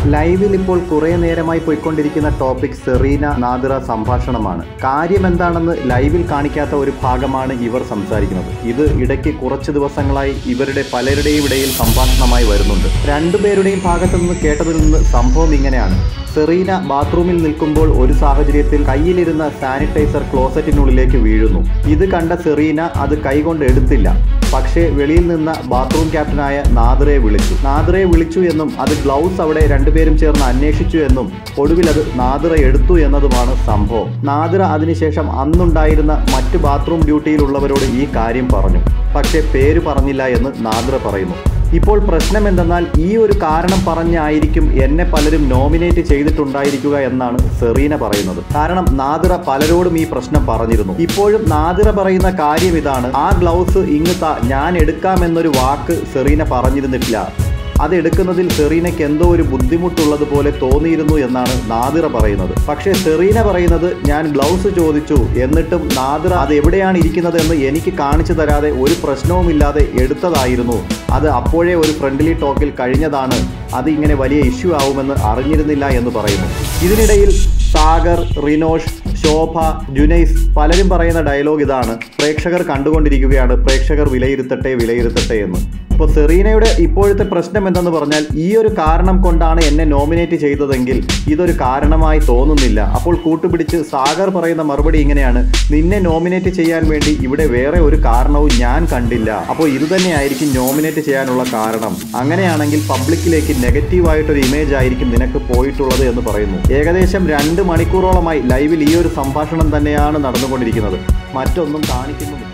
ലൈവിൽ ഇപ്പോൾ കുറെ നേരമായി പോയിക്കൊണ്ടിരിക്കുന്ന ടോപ്പിക് സെറീന നാദിറ സംഭാഷണമാണ് കാര്യം എന്താണെന്ന് ലൈവിൽ കാണിക്കാത്ത ഒരു ഭാഗമാണ് ഇവർ സംസാരിക്കുന്നത് ഇത് ഇടയ്ക്ക് കുറച്ച് ദിവസങ്ങളായി ഇവരുടെ പലരുടെയും ഇടയിൽ സംഭാഷണമായി വരുന്നുണ്ട് രണ്ടുപേരുടെയും ഭാഗത്തു നിന്ന് കേട്ടതിൽ നിന്ന് സംഭവം ഇങ്ങനെയാണ് സെറീന ബാത്റൂമിൽ നിൽക്കുമ്പോൾ ഒരു സാഹചര്യത്തിൽ കയ്യിലിരുന്ന സാനിറ്റൈസർ ക്ലോസറ്റിനുള്ളിലേക്ക് വീഴുന്നു ഇത് കണ്ട സെറീന അത് കൈകൊണ്ട് എടുത്തില്ല പക്ഷേ വെളിയിൽ നിന്ന് ബാത്റൂം ക്യാപ്റ്റനായ നാദറയെ വിളിച്ചു നാദറയെ വിളിച്ചു എന്നും അത് ഗ്ലൗസ് അവിടെ രണ്ടുപേരും ചേർന്ന് അന്വേഷിച്ചു എന്നും ഒടുവിൽ അത് നാദിറ എടുത്തു എന്നതുമാണ് സംഭവം നാദിറ അതിനുശേഷം അന്നുണ്ടായിരുന്ന മറ്റ് ബാത്റൂം ഡ്യൂട്ടിയിലുള്ളവരോട് ഈ കാര്യം പറഞ്ഞു പക്ഷേ പേര് പറഞ്ഞില്ല എന്ന് നാദിറ പറയുന്നു ഇപ്പോൾ പ്രശ്നം എന്തെന്നാൽ ഈ ഒരു കാരണം പറഞ്ഞായിരിക്കും എന്നെ പലരും നോമിനേറ്റ് ചെയ്തിട്ടുണ്ടായിരിക്കുക എന്നാണ് സെറീന പറയുന്നത് കാരണം നാദിറ പലരോടും ഈ പ്രശ്നം പറഞ്ഞിരുന്നു ഇപ്പോഴും നാദിറ പറയുന്ന കാര്യം ഇതാണ് ആ ഗ്ലൗസ് ഇങ്ങ് താ ഞാൻ എടുക്കാമെന്നൊരു വാക്ക് സെറീന പറഞ്ഞിരുന്നിട്ടില്ല അത് എടുക്കുന്നതിൽ സെറീനയ്ക്ക് എന്തോ ഒരു ബുദ്ധിമുട്ടുള്ളതുപോലെ തോന്നിയിരുന്നു എന്നാണ് നാദിറ പറയുന്നത് പക്ഷേ സെറീന പറയുന്നത് ഞാൻ ഗ്ലൗസ് ചോദിച്ചു എന്നിട്ടും നാദിറ അത് എവിടെയാണ് ഇരിക്കുന്നത് എന്ന് എനിക്ക് കാണിച്ചു തരാതെ ഒരു പ്രശ്നവുമില്ലാതെ എടുത്തതായിരുന്നു അത് അപ്പോഴേ ഒരു ഫ്രണ്ട്ലി ടോക്കിൽ കഴിഞ്ഞതാണ് അത് ഇങ്ങനെ വലിയ ഇഷ്യൂ ആവുമെന്ന് അറിഞ്ഞിരുന്നില്ല എന്ന് പറയുന്നു ഇതിനിടയിൽ സാഗർ റിനോഷ് ശോഭ ജുനൈസ് പലരും പറയുന്ന ഡയലോഗ് ഇതാണ് പ്രേക്ഷകർ കണ്ടുകൊണ്ടിരിക്കുകയാണ് പ്രേക്ഷകർ വിലയിരുത്തട്ടെ വിലയിരുത്തട്ടെ എന്ന് ഇപ്പോൾ സെറീനയുടെ ഇപ്പോഴത്തെ പ്രശ്നം എന്തെന്ന് പറഞ്ഞാൽ ഈ ഒരു കാരണം കൊണ്ടാണ് എന്നെ നോമിനേറ്റ് ചെയ്തതെങ്കിൽ ഇതൊരു കാരണമായി തോന്നുന്നില്ല അപ്പോൾ കൂട്ടുപിടിച്ച് സാഗർ പറയുന്ന മറുപടി ഇങ്ങനെയാണ് നിന്നെ നോമിനേറ്റ് ചെയ്യാൻ വേണ്ടി ഇവിടെ വേറെ ഒരു കാരണവും ഞാൻ കണ്ടില്ല അപ്പോൾ ഇത് തന്നെയായിരിക്കും നോമിനേറ്റ് ചെയ്യാനുള്ള കാരണം അങ്ങനെയാണെങ്കിൽ പബ്ലിക്കിലേക്ക് നെഗറ്റീവായിട്ടൊരു ഇമേജ് ആയിരിക്കും നിനക്ക് പോയിട്ടുള്ളത് എന്ന് പറയുന്നു ഏകദേശം രണ്ട് മണിക്കൂറോളമായി ലൈവിൽ ഈ ഒരു സംഭാഷണം തന്നെയാണ് നടന്നുകൊണ്ടിരിക്കുന്നത് മറ്റൊന്നും കാണിക്കുന്നുമില്ല